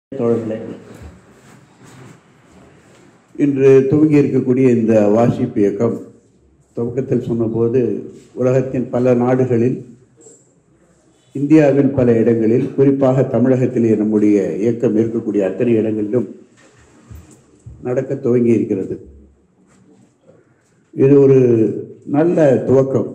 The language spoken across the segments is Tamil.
தோழர்களே இன்று துவங்கி இருக்கக்கூடிய இந்த வாசிப்பு இயக்கம் துவக்கத்தில் சொன்னபோது உலகத்தின் பல நாடுகளில் இந்தியாவின் பல இடங்களில் குறிப்பாக தமிழகத்திலே நம்முடைய இயக்கம் இருக்கக்கூடிய அத்தனை இடங்களிலும் நடக்க துவங்கி இருக்கிறது இது ஒரு நல்ல துவக்கம்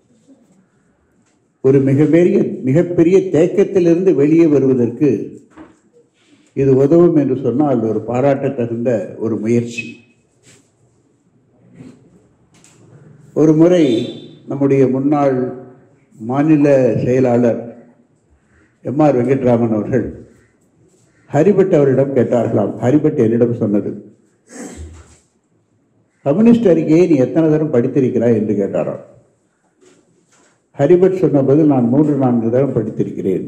ஒரு மிகப்பெரிய மிகப்பெரிய தேக்கத்திலிருந்து வெளியே வருவதற்கு இது உதவும் என்று சொன்னால் ஒரு பாராட்ட தகுந்த ஒரு முயற்சி ஒரு முறை நம்முடைய முன்னாள் மாநில செயலாளர் எம் ஆர் வெங்கட்ராமன் அவர்கள் ஹரிபட் அவரிடம் கேட்டார்களாம் ஹரிபட் என்னிடம் சொன்னது கம்யூனிஸ்ட் அறிக்கையை நீ எத்தனை தரம் படித்திருக்கிறாய் என்று கேட்டாராம் ஹரிபட் சொன்ன பதில் நான் மூன்று நான்கு தரம் படித்திருக்கிறேன்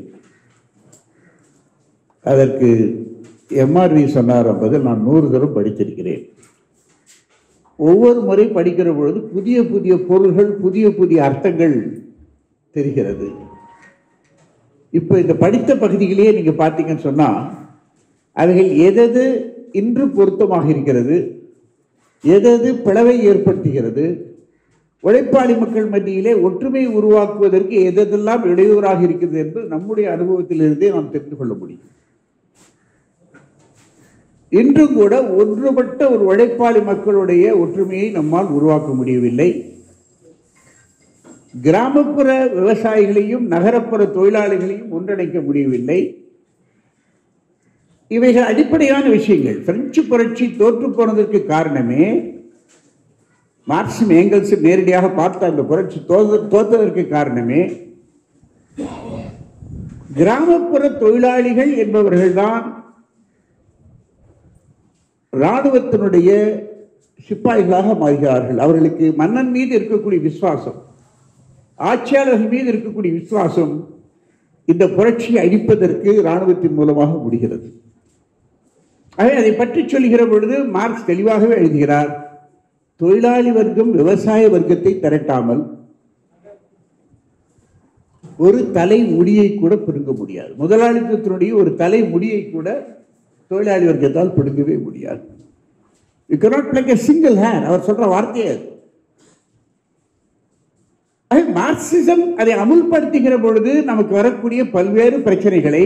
அதற்கு எம்ஆர்வி சொன்னார் பதில் நான் நூறு தரம் படித்திருக்கிறேன் ஒவ்வொரு முறை படிக்கிற பொழுது புதிய புதிய பொருள்கள் புதிய புதிய அர்த்தங்கள் தெரிகிறது இப்போ இந்த படித்த பகுதியிலேயே நீங்க பார்த்தீங்கன்னு சொன்னா அவைகள் எதது இன்று பொருத்தமாக இருக்கிறது எதது பிளவை ஏற்படுத்துகிறது உழைப்பாளி மக்கள் மத்தியிலே ஒற்றுமை உருவாக்குவதற்கு எதெல்லாம் இடையூறாக இருக்கிறது என்று நம்முடைய அனுபவத்திலிருந்தே நாம் தெரிந்து கொள்ள முடியும் இன்றும் கூட ஒன்றுபட்ட ஒரு உழைப்பாளி மக்களுடைய ஒற்றுமையை நம்மால் உருவாக்க முடியவில்லை கிராமப்புற விவசாயிகளையும் நகரப்புற தொழிலாளிகளையும் ஒன்றிணைக்க முடியவில்லை இவைகள் அடிப்படையான விஷயங்கள் பிரெஞ்சு புரட்சி தோற்று போனதற்கு காரணமே மார்க்சும் ஏங்கல்ஸ் நேரடியாக பார்த்த அந்த புரட்சி தோற்ற தோற்றதற்கு காரணமே கிராமப்புற தொழிலாளிகள் என்பவர்கள்தான் இராணுவத்தினுடைய சிப்பாய்களாக மாறுகிறார்கள் அவர்களுக்கு மன்னன் மீது இருக்கக்கூடிய விசுவாசம் ஆட்சியாளர்கள் மீது இருக்கக்கூடிய விசுவாசம் இந்த புரட்சியை அழிப்பதற்கு இராணுவத்தின் மூலமாக முடிகிறது ஆகவே அதை பற்றி சொல்லுகிற பொழுது மார்க்ஸ் தெளிவாகவே எழுதுகிறார் தொழிலாளி வர்க்கம் விவசாய வர்க்கத்தை திரட்டாமல் ஒரு தலை முடியை கூட பிடுங்க முடியாது முதலாளித்துவத்தினுடைய ஒரு தலை முடியை கூட தொழிலாளி வர்க்கத்தால் பிடுங்கவே முடியாது you cannot pluck a single hand அவர் சொல்ற வார்த்தையே அது மார்க்சிசம் அதை அமுல்படுத்துகிற பொழுது நமக்கு வரக்கூடிய பல்வேறு பிரச்சனைகளை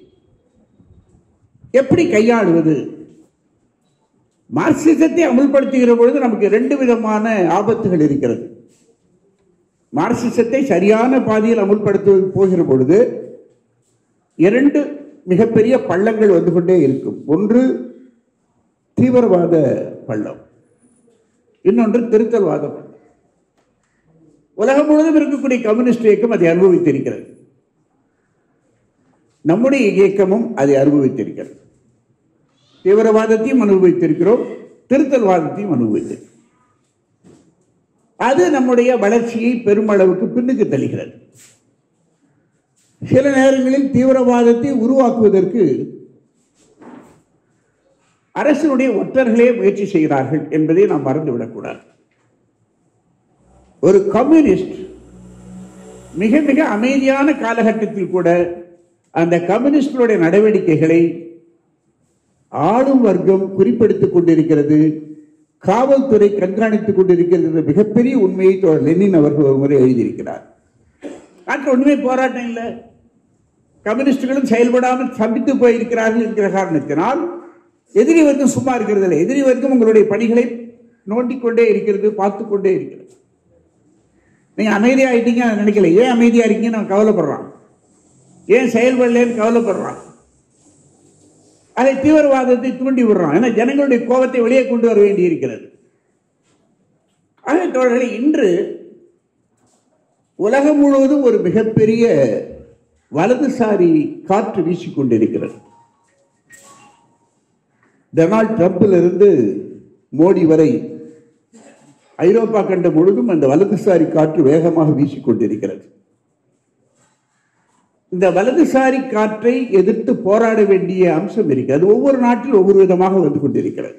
எப்படி கையாளுவது மார்க்சிசத்தை அமுல்படுத்துகிற பொழுது நமக்கு ரெண்டு விதமான ஆபத்துகள் இருக்கிறது மார்க்சிசத்தை சரியான பாதையில் அமுல்படுத்த போகிற பொழுது இரண்டு மிகப்பெரிய பள்ளங்கள் வந்து கொண்டே இருக்கும் ஒன்று தீவிரவாத பள்ளம் இன்னொன்று திருத்தல்வாத பள்ளம் உலகம் முழுவதும் இருக்கக்கூடிய கம்யூனிஸ்ட் இயக்கம் அதை அனுபவித்திருக்கிறது நம்முடைய இயக்கமும் அதை அனுபவித்திருக்கிறது தீவிரவாதத்தையும் அனுபவித்திருக்கிறோம் திருத்தல்வாதத்தையும் அனுபவித்திருக்கிறோம் அது நம்முடைய வளர்ச்சியை பெருமளவுக்கு பின்னுக்கு தள்ளுகிறது சில நேரங்களில் தீவிரவாதத்தை உருவாக்குவதற்கு அரசினுடைய ஒற்றர்களே முயற்சி செய்கிறார்கள் என்பதை நாம் மறந்துவிடக்கூடாது ஒரு கம்யூனிஸ்ட் மிக மிக அமைதியான காலகட்டத்தில் கூட அந்த கம்யூனிஸ்டுடைய நடவடிக்கைகளை ஆளும் வர்க்கம் குறிப்பெடுத்துக் கொண்டிருக்கிறது காவல்துறை கண்காணித்துக் கொண்டிருக்கிறது என்ற மிகப்பெரிய உண்மையை லெனின் அவர்கள் ஒரு முறை எழுதியிருக்கிறார் நாட்டில் ஒன்றுமே போராட்டம் இல்லை கம்யூனிஸ்டுகளும் செயல்படாமல் சம்பித்து போயிருக்கிறார்கள் என்கிற காரணத்தினால் எதிரி வர்க்கம் சும்மா இருக்கிறது இல்லை எதிரி வர்க்கம் உங்களுடைய பணிகளை நோண்டிக்கொண்டே இருக்கிறது பார்த்து கொண்டே இருக்கிறது நீங்க அமைதியாயிட்டீங்க நினைக்கல ஏன் அமைதியா இருக்கீங்கன்னு நான் கவலைப்படுறான் ஏன் செயல்படலன்னு கவலைப்படுறான் அதை தீவிரவாதத்தை தூண்டி விடுறான் ஏன்னா ஜனங்களுடைய கோபத்தை வெளியே கொண்டு வர வேண்டி இருக்கிறது ஆக தோழர்களே இன்று உலகம் முழுவதும் ஒரு மிகப்பெரிய வலதுசாரி காற்று வீசிக்கொண்டிருக்கிறது டொனால்ட் ட்ரம்பிலிருந்து மோடி வரை ஐரோப்பா கண்டம் முழுதும் அந்த வலதுசாரி காற்று வேகமாக வீசிக்கொண்டிருக்கிறது இந்த வலதுசாரி காற்றை எதிர்த்து போராட வேண்டிய அம்சம் இருக்கிறது ஒவ்வொரு நாட்டில் ஒவ்வொரு விதமாக வந்து கொண்டிருக்கிறது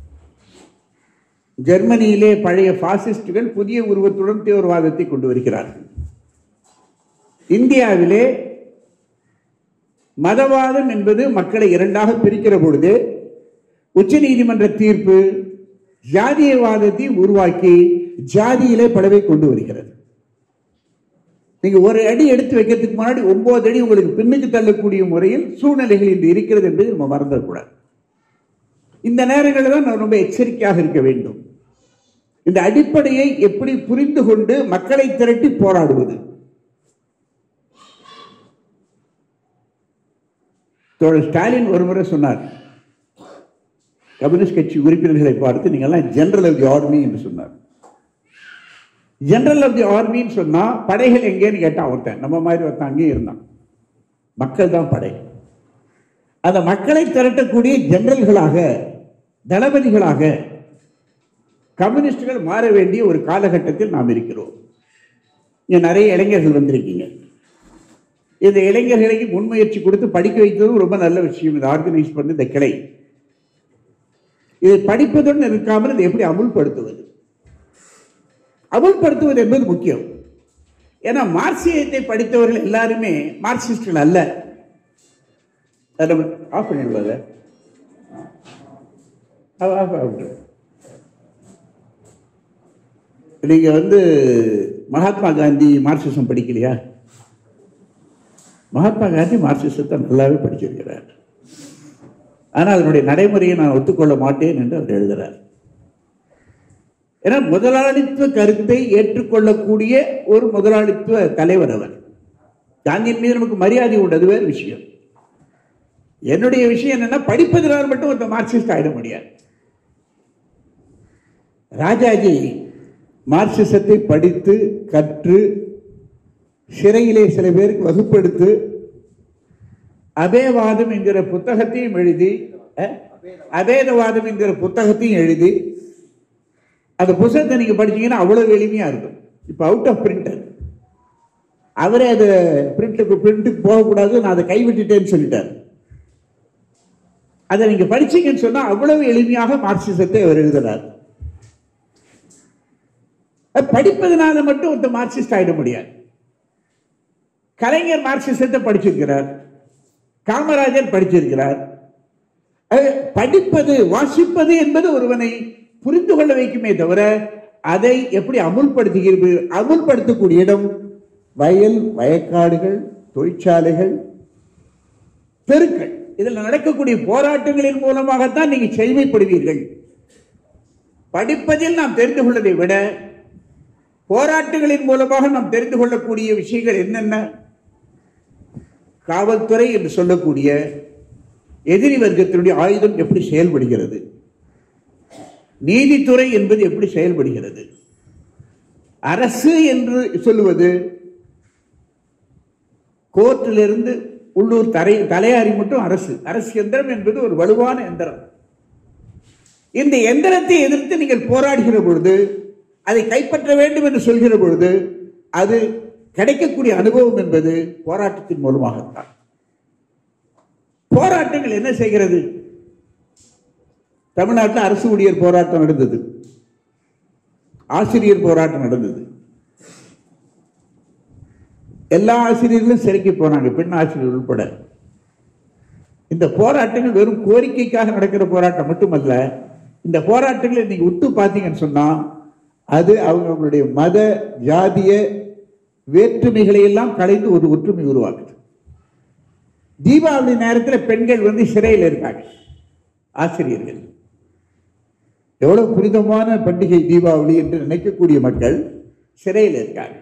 ஜெர்மனியிலே பழைய பாசிஸ்டுகள் புதிய உருவத்துடன் தீவிரவாதத்தை கொண்டு வருகிறார்கள் இந்தியாவிலே மதவாதம் என்பது மக்களை இரண்டாக பிரிக்கிற பொழுது உச்ச நீதிமன்ற தீர்ப்பு ஜாதியவாதத்தை உருவாக்கி ஜாதியிலே படவை கொண்டு வருகிறது நீங்க ஒரு அடி எடுத்து வைக்கிறதுக்கு முன்னாடி ஒன்பது அடி உங்களுக்கு பின்னுக்கு தள்ளக்கூடிய முறையில் சூழ்நிலைகள் இன்று இருக்கிறது என்பதை நம்ம மறந்துடக்கூடாது இந்த நேரங்களில் தான் நாம் ரொம்ப எச்சரிக்கையாக இருக்க வேண்டும் இந்த அடிப்படையை எப்படி புரிந்து கொண்டு மக்களை திரட்டி போராடுவது தோழர் ஸ்டாலின் ஒரு முறை சொன்னார் கம்யூனிஸ்ட் கட்சி உறுப்பினர்களை பார்த்து நீங்கள்லாம் ஜெனரல் ஆஃப் தி ஆர்மி என்று சொன்னார் ஜெனரல் ஆஃப் தி ஆர்மின்னு சொன்னா படைகள் எங்கேன்னு கேட்டான் ஒருத்தன் நம்ம மாதிரி ஒருத்தன் அங்கேயும் இருந்தான் மக்கள் தான் படை அந்த மக்களை திரட்டக்கூடிய ஜெனரல்களாக தளபதிகளாக கம்யூனிஸ்டுகள் மாற வேண்டிய ஒரு காலகட்டத்தில் நாம் இருக்கிறோம் இங்க நிறைய இளைஞர்கள் வந்திருக்கீங்க இந்த இளைஞர்களுக்கு முன்முயற்சி கொடுத்து படிக்க வைத்ததும் ரொம்ப நல்ல விஷயம் இதை ஆர்கனைஸ் பண்ணி இந்த கிளை இதை படிப்பதுடன் இருக்காமல் இதை எப்படி அமுல்படுத்துவது அமுல்படுத்துவது என்பது முக்கியம் ஏன்னா மார்க்சியத்தை படித்தவர்கள் எல்லாருமே மார்க்சிஸ்டுகள் அல்ல ஆஃப் பண்ணிடுவாங்க ஆஃப் ஆஃப் நீங்க வந்து மகாத்மா காந்தி மார்க்சிசம் படிக்கலையா மகாத்மா காந்தி மார்க்சிசத்தை நல்லாவே படிச்சிருக்கிறார் ஆனால் அதனுடைய நடைமுறையை நான் ஒத்துக்கொள்ள மாட்டேன் என்று அவர் எழுதுகிறார் ஏன்னா முதலாளித்துவ கருத்தை ஏற்றுக்கொள்ளக்கூடிய ஒரு முதலாளித்துவ தலைவர் அவர் காந்தியின் மீது நமக்கு மரியாதை உண்டு அது வேறு விஷயம் என்னுடைய விஷயம் என்னன்னா படிப்பதனால் மட்டும் ஒரு மார்க்சிஸ்ட் ஆயிட முடியாது ராஜாஜி மார்க்சிசத்தை படித்து கற்று சிறையிலே சில பேருக்கு வகுப்பெடுத்து அபேவாதம் என்கிற புத்தகத்தையும் எழுதி அஹ், அபேதவாதம் என்கிற புத்தகத்தையும் எழுதி அந்த புத்தகத்தை நீங்க படிச்சீங்கன்னா அவ்வளவு எளிமையா இருக்கும் இப்போ அவுட் ஆஃப் பிரிண்டர் அவரே அது பிரிண்ட்டுக்கு பிரிண்ட்டுக்கு போகக்கூடாது நான் அதை கைவிட்டுட்டேன்னு சொல்லிட்டார் அதை நீங்க படிச்சீங்கன்னு சொன்னா அவ்வளவு எளிமையாக மார்க்சிசத்தை அவர் எழுதுறார் அது படிப்பதனால மட்டும் ஒருத்தர் மார்க்சிஸ்ட் ஆயிட முடியாது கலைஞர் மார்க்சிசத்தை படிச்சிருக்கிறார் காமராஜர் படிச்சிருக்கிறார் அது படிப்பது வாசிப்பது என்பது ஒருவனை புரிந்து கொள்ள வைக்குமே தவிர அதை எப்படி அமுல்படுத்துகிறது அமுல்படுத்தக்கூடிய இடம் வயல் வயக்காடுகள் தொழிற்சாலைகள் தெருக்கள் இதில் நடக்கக்கூடிய போராட்டங்களின் மூலமாகத்தான் நீங்க செய்மைப்படுவீர்கள் படிப்பதில் நாம் தெரிந்து கொள்வதை விட போராட்டங்களின் மூலமாக நாம் தெரிந்து கொள்ளக்கூடிய விஷயங்கள் என்னென்ன காவல்துறை என்று சொல்லக்கூடிய எதிரி வர்க்கத்தினுடைய ஆயுதம் எப்படி செயல்படுகிறது நீதித்துறை என்பது எப்படி செயல்படுகிறது அரசு என்று சொல்லுவது கோர்ட்டிலிருந்து உள்ளூர் தரை தலையாரி மட்டும் அரசு அரசு எந்திரம் என்பது ஒரு வலுவான எந்திரம் இந்த எந்திரத்தை எதிர்த்து நீங்கள் போராடுகிற பொழுது அதை கைப்பற்ற வேண்டும் என்று சொல்கிற பொழுது அது கிடைக்கக்கூடிய அனுபவம் என்பது போராட்டத்தின் மூலமாகத்தான் போராட்டங்கள் என்ன செய்கிறது தமிழ்நாட்டில் அரசு ஊழியர் போராட்டம் நடந்தது ஆசிரியர் போராட்டம் நடந்தது எல்லா ஆசிரியர்களும் சிறைக்கு போனாங்க பெண் ஆசிரியர் உட்பட இந்த போராட்டங்கள் வெறும் கோரிக்கைக்காக நடக்கிற போராட்டம் மட்டுமல்ல இந்த போராட்டங்களை நீங்க உத்து பார்த்தீங்கன்னு சொன்னா அது அவங்களுடைய மத ஜாதிய வேற்றுமைகளை எல்லாம் கலைந்து ஒரு ஒற்றுமை உருவாக்குது தீபாவளி நேரத்தில் பெண்கள் வந்து சிறையில் இருக்காங்க ஆசிரியர்கள் எவ்வளவு புனிதமான பண்டிகை தீபாவளி என்று நினைக்கக்கூடிய மக்கள் சிறையில் இருக்காங்க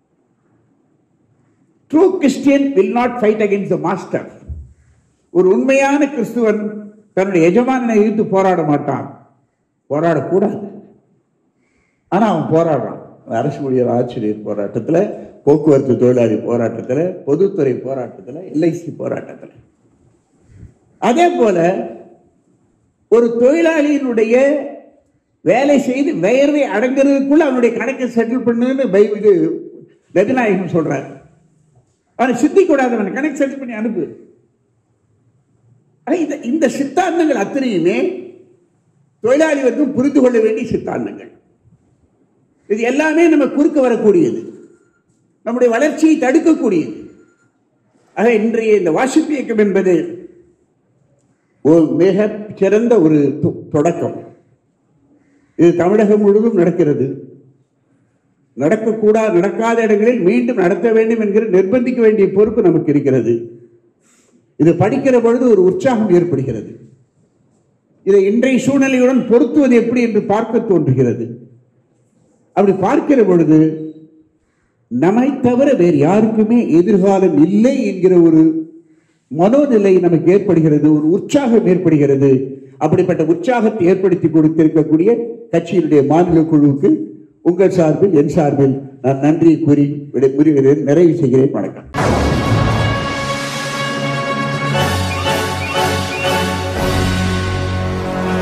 true Christian will not fight against the master ஒரு உண்மையான கிறிஸ்துவன் தன்னுடைய எஜமானனை எதிர்த்து போராட மாட்டான் போராடக்கூடாது ஆனா அவன் போராடுறான் அரசு ஊழியர் ஆசிரியர் போராட்டத்தில் போக்குவரத்து தொழிலாளி போராட்டத்தில் பொதுத்துறை போராட்டத்தில் எல்ஐசி போராட்டத்தில் அதே போல ஒரு தொழிலாளியினுடைய வேலை செய்து வேர்வை அடங்குறதுக்குள்ள அவனுடைய கணக்கை செட்டில் பண்ணுன்னு பை இது ரகுநாயகம் சொல்றாரு அவனை சித்திக்கூடாது அவனை கணக்கு செட்டில் பண்ணி அனுப்பு ஆனா இந்த இந்த சித்தாந்தங்கள் அத்தனையுமே தொழிலாளி வர்க்கம் புரிந்து கொள்ள வேண்டிய சித்தாந்தங்கள் இது எல்லாமே நம்ம குறுக்க வரக்கூடியது நம்முடைய வளர்ச்சியை தடுக்கக்கூடியது ஆக இன்றைய இந்த வாசிப்பு இயக்கம் என்பது ஒரு மிக சிறந்த ஒரு தொ- தொடக்கம் இது தமிழகம் முழுவதும் நடக்கிறது நடக்கக்கூடா நடக்காத இடங்களில் மீண்டும் நடத்த வேண்டும் என்கிற நிர்பந்திக்க வேண்டிய பொறுப்பு நமக்கு இருக்கிறது இது படிக்கிற பொழுது ஒரு உற்சாகம் ஏற்படுகிறது இதை இன்றைய சூழ்நிலையுடன் பொருத்துவது எப்படி என்று பார்க்க தோன்றுகிறது அப்படி பார்க்கிற பொழுது நம்மை தவிர வேறு யாருக்குமே எதிர்காலம் இல்லை என்கிற ஒரு மனோநிலை நமக்கு ஏற்படுகிறது ஒரு உற்சாகம் ஏற்படுகிறது அப்படிப்பட்ட உற்சாகத்தை ஏற்படுத்தி கொடுத்திருக்கக்கூடிய கட்சியினுடைய மாநில குழுவுக்கு உங்கள் சார்பில் என் சார்பில் நான் நன்றி கூறி விடை- கூறுகிறேன் நிறைவு செய்கிறேன் வணக்கம்